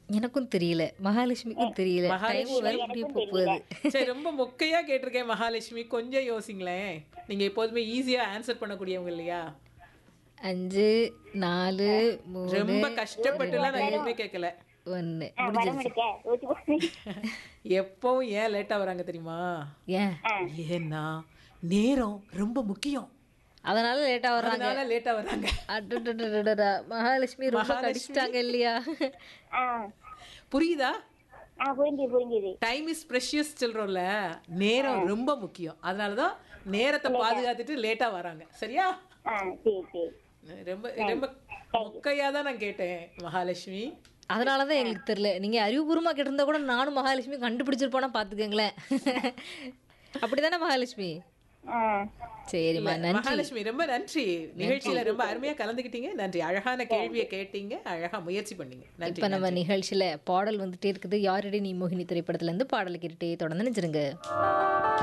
எனக்கும் தெரியல மகாலட்சுமிக்கும் தெரியல டைம் மகாலட்சுமி வேற முடிய போக போகுது சரி ரொம்ப மொக்கையா கேட்டிருக்கேன் மகாலட்சுமி கொஞ்சம் யோசிங்களேன் நீங்க எப்போதுமே ஈஸியா ஆன்சர் பண்ணக்கூடியவங்க இல்லையா அஞ்சு நாலு மூணு ரொம்ப கஷ்டப்பட்டுலாம் நான் எதுவுமே கேட்கல ஒன்று ஆ, படம் எடுக்க ஊத்தி போட்டு எப்பவும் ஏன் லேட்டா வராங்க தெரியுமா ஏன் ஏன்னா நேரம் ரொம்ப முக்கியம் அதனால லேட்டா வர்றாங்க அதனால லேட்டா வராங்க அடடடடடடா. மகாலட்சுமி ரொம்ப மகாலட்சுமி. கடிச்சிட்டாங்க இல்லையா ஆ புரியுதா ஆ புரிஞ்சுது புரிஞ்சுது டைம் இஸ் ப்ரெஷியஸ் சொல்றோம்ல நேரம் ரொம்ப முக்கியம் அதனால தான் நேரத்தை பாதுகாத்துட்டு லேட்டா வராங்க சரியா ஆ சரி சரி ரொம்ப ரொம்ப மொக்கையா தான் நான் கேட்டேன் மகாலட்சுமி அதனால தான் எங்களுக்கு தெரியல நீங்க அறிவுபூர்வமா கேட்டிருந்தா கூட நானும் மகாலட்சுமி கண்டுபிடிச்சிருப்போனா பாத்துக்கங்களேன் அப்படிதானே மகாலட்சுமி ஆ சரிம்மா நன்றி மகாலட்சுமி ரொம்ப நன்றி நிகழ்ச்சியில ரொம்ப அருமையா கலந்துக்கிட்டீங்க நன்றி அழகான கேள்வியை கேட்டீங்க அழகா முயற்சி பண்ணீங்க நன்றி இப்ப நம்ம நிகழ்ச்சியில பாடல் வந்துட்டே இருக்குது யாரடி நீ மோகினி திரைப்படத்துல இருந்து பாடல் கேட்டுட்டே தொடர்ந்து நினைச்சிருங்க